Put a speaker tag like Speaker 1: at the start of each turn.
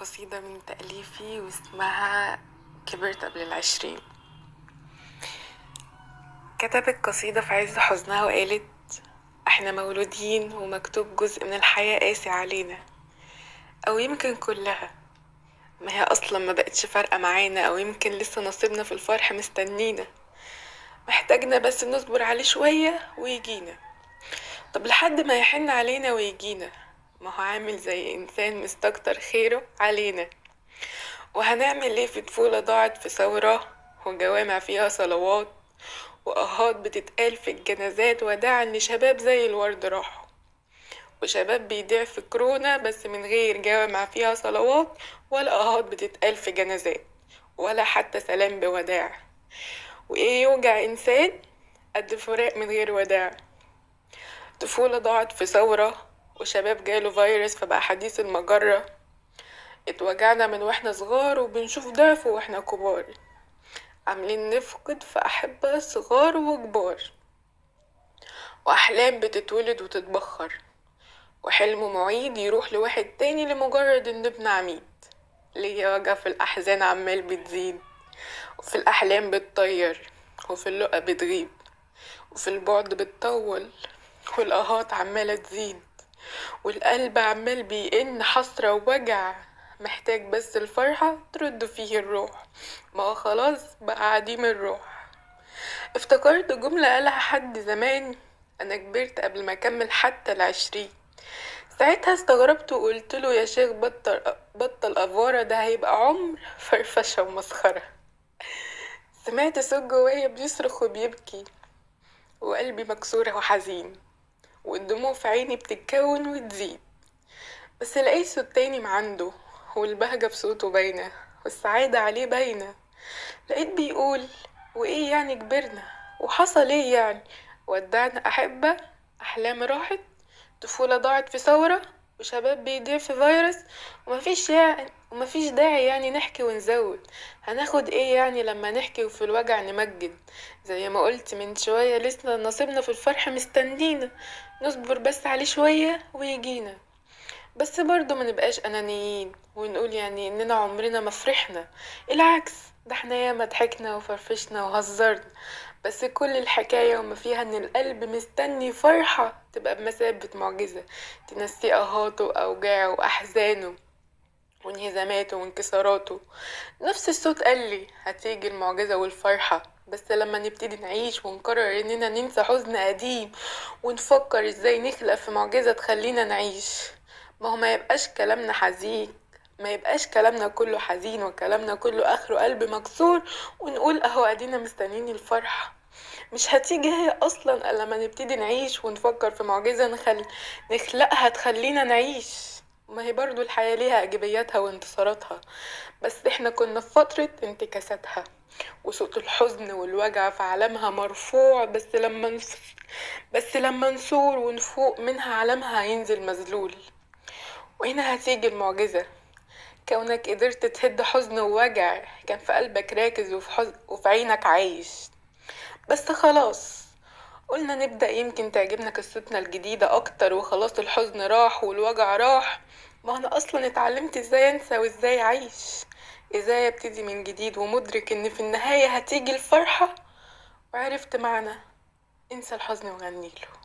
Speaker 1: قصيدة من تأليفي واسمها كبرت قبل العشرين كتبت قصيدة في عز حزنها وقالت احنا مولودين ومكتوب جزء من الحياة قاسي علينا او يمكن كلها ما هي اصلا ما بقتش فارقة معانا او يمكن لسه نصيبنا في الفرح مستنينا محتاجنا بس نصبر عليه شوية ويجينا طب لحد ما يحن علينا ويجينا ما هو عامل زي إنسان مستكتر خيره علينا وهنعمل ايه في طفولة ضاعت في ثورة وجوامع فيها صلوات وآهات بتتقال في الجنازات وداعا لشباب زي الورد راحوا وشباب بيضيع في كورونا بس من غير جوامع فيها صلوات ولا آهات بتتقال في جنازات ولا حتى سلام بوداع وإيه يوجع إنسان قد فراق من غير وداع طفولة ضاعت في ثورة وشباب جاله فيروس فبقى حديث المجرة اتوجعنا من واحنا صغار وبنشوف ضعف واحنا كبار عاملين نفقد في أحبة صغار وكبار وأحلام بتتولد وتتبخر وحلم معيد يروح لواحد تاني لمجرد إن ابن عميد ليا وجع في الأحزان عمال بتزيد وفي الأحلام بتطير وفي اللقا بتغيب وفي البعد بتطول والآهات عمالة تزيد والقلب عمال بيئن حسرة ووجع محتاج بس الفرحة ترد فيه الروح ما هو خلاص بقى عديم الروح افتكرت جملة قالها حد زمان أنا كبرت قبل ما أكمل حتى العشرين ساعتها استغربت وقلت له يا شيخ بطل بطل أفورة ده هيبقى عمر فرفشة ومسخرة سمعت صوت جوايا بيصرخ وبيبكي وقلبي مكسورة وحزين والدموع في عيني بتتكون وتزيد بس لقيت صوت تاني معنده والبهجة في صوته باينة والسعادة عليه باينة لقيت بيقول وإيه يعني كبرنا وحصل إيه يعني ودعنا أحبة أحلام راحت طفولة ضاعت في ثورة وشباب بيضيع في فيروس ومفيش يعني ومفيش داعي يعني نحكي ونزود هناخد ايه يعني لما نحكي وفي الوجع نمجد زي ما قلت من شوية لسه نصيبنا في الفرح مستنينا نصبر بس عليه شوية ويجينا بس برضه ما نبقاش انانيين ونقول يعني اننا عمرنا ما فرحنا العكس ده احنا ياما ضحكنا وفرفشنا وهزرنا بس كل الحكاية وما فيها ان القلب مستني فرحة تبقى بمثابة معجزة تنسيه اهاته واوجاعه واحزانه وانهزاماته وانكساراته نفس الصوت قال لي هتيجي المعجزة والفرحة بس لما نبتدي نعيش ونقرر اننا ننسى حزن قديم ونفكر ازاي نخلق في معجزة تخلينا نعيش ما هو ما يبقاش كلامنا حزين ما يبقاش كلامنا كله حزين وكلامنا كله اخره قلب مكسور ونقول اهو ادينا مستنيين الفرحة مش هتيجي هي اصلا الا لما نبتدي نعيش ونفكر في معجزة نخل... نخلقها تخلينا نعيش ما هي برضو الحياة ليها ايجابياتها وانتصاراتها بس احنا كنا في فترة انتكاساتها وصوت الحزن والوجع في عالمها مرفوع بس لما نف... بس لما نثور ونفوق منها عالمها هينزل مذلول وهنا هتيجي المعجزة كونك قدرت تهد حزن ووجع كان في قلبك راكز وفي, حزن وفي عينك عايش بس خلاص قلنا نبدأ يمكن تعجبنا قصتنا الجديدة أكتر وخلاص الحزن راح والوجع راح ما أنا أصلا اتعلمت ازاي أنسى وازاي أعيش ازاي ابتدي من جديد ومدرك ان في النهاية هتيجي الفرحة وعرفت معنى انسى الحزن وغنيله